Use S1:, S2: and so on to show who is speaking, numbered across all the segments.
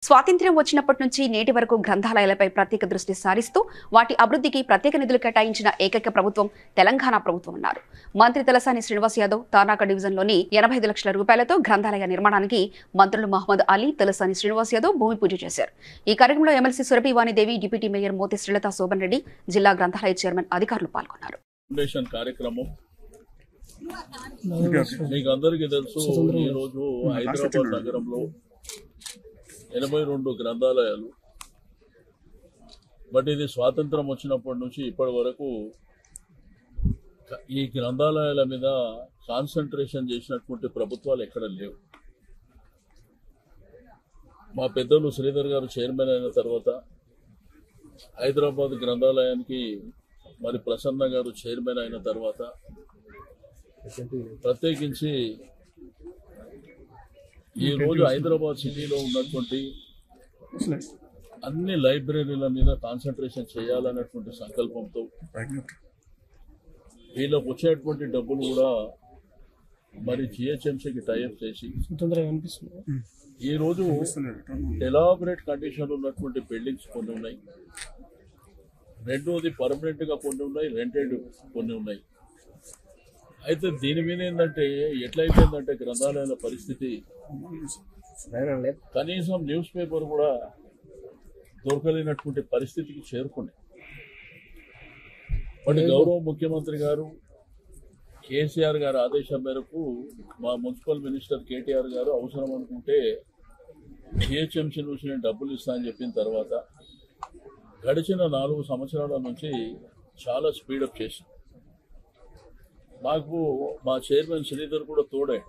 S1: స్వాతంత్ర్యం వచ్చినప్పటి నుంచి నేటి వరకు గ్రంథాలయాలపై ప్రత్యేక దృష్టి సారిస్తూ వాటి అభివృద్ధికి ప్రత్యేక నిధులు కేటాయించిన ఏకైక ప్రభుత్వం తెలంగాణ ప్రభుత్వం అన్నారు మంత్రి తలసాని శ్రీనివాస్ యాదవ్ తానాక డివిజన్లోని ఎనభై ఐదు లక్షల రూపాయలతో గ్రంథాలయ నిర్మాణానికి మంత్రులు మహమ్మద్ అలీ తలసాని శ్రీనివాస్ యాదవ్ భూమి పూజ చేశారు ఈ కార్యక్రమంలో MLC Surabhi Vanidevi deputy mayor Moti Srilatha Shobhan Reddy జిల్లా గ్రంథాలయ చైర్మన్ అధికారులు పాల్గొన్నారు
S2: ఫౌండేషన్ కార్యక్రమం మీకు అందరికీ తెలుసు ఈ రోజు హైదరాబాద్ నగరంలో ఎనభై రెండు గ్రంథాలయాలు బట్ ఇది స్వాతంత్రం వచ్చినప్పటి నుంచి ఇప్పటి వరకు క- ఈ గ్రంథాలయాల మీద కాన్సన్ట్రేషన్ చేసినటువంటి ప్రభుత్వాలు ఎక్కడ లేవు మా పెద్దలు శ్రీధర్ గారు చైర్మన్ అయిన తర్వాత హైదరాబాద్ గ్రంథాలయానికి మరి ప్రసన్న గారు చైర్మన్ అయిన తర్వాత ప్రత్యేకించి ఈ రోజు హైదరాబాద్ సిటీలో ఉన్నటువంటి అన్ని లైబ్రరీల మీద కాన్సన్ట్రేషన్ చేయాలన్నటువంటి సంకల్పంతో వీళ్ళకు వచ్చేటువంటి డబ్బులు కూడా మరి జిహెచ్ఎంసీకి టైప్ చేసి
S3: తొందరగా అనిపిస్తుంది
S2: ఈ రోజు ఎలాబరేట్ కండిషన్ ఉన్నటువంటి బిల్డింగ్స్ కొన్ని ఉన్నాయి రెండోది పర్మనెంట్ గా కొన్ని ఉన్నాయి రెంటెడ్ కొన్ని ఉన్నాయి అయితే దీని మీద ఏంటంటే ఎట్లయిపోయిందంటే గ్రంథాలయాల పరిస్థితి కనీసం న్యూస్ పేపర్ కూడా దొరకలేనటువంటి పరిస్థితికి చేరుకుంది మరి గౌరవ ముఖ్యమంత్రి గారు కేసీఆర్ గారి ఆదేశం మేరకు మా మున్సిపల్ మినిస్టర్ కేటీఆర్ గారు అవసరం అనుకుంటే జిహెచ్ఎంసీ నుంచి నేను డబ్బులు ఇస్తా అని చెప్పిన తర్వాత గడిచిన నాలుగు సంవత్సరాల నుంచి చాలా స్పీడప్ చేసి మాకు మా చైర్మన్ శ్రీధర్ కూడా తోడే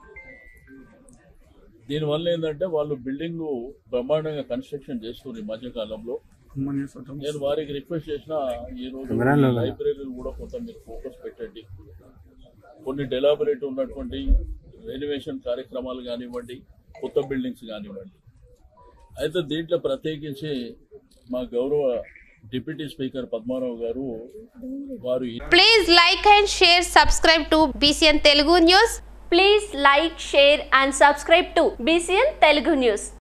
S2: దీనివల్ల ఏంటంటే వాళ్ళు బిల్డింగ్ బ్రహ్మాండంగా కన్స్ట్రక్షన్ చేస్తున్నారు ఈ మధ్యకాలంలో నేను వారికి రిక్వెస్ట్ చేసిన ఈ రోజు లైబ్రరీలు కూడా కొంత మీరు ఫోకస్ పెట్టండి కొన్ని డెలాబరేట్ ఉన్నటువంటి రెనోవేషన్ కార్యక్రమాలు కానివ్వండి కొత్త బిల్డింగ్స్ కానివ్వండి అయితే దీంట్లో ప్రత్యేకించి మా గౌరవ డిప్యూటీ స్పీకర్ పద్మారావు గారు వారు ఈ
S4: Please like and share, subscribe to BCN Telugu News.
S5: Please like, share and subscribe to BCN Telugu News.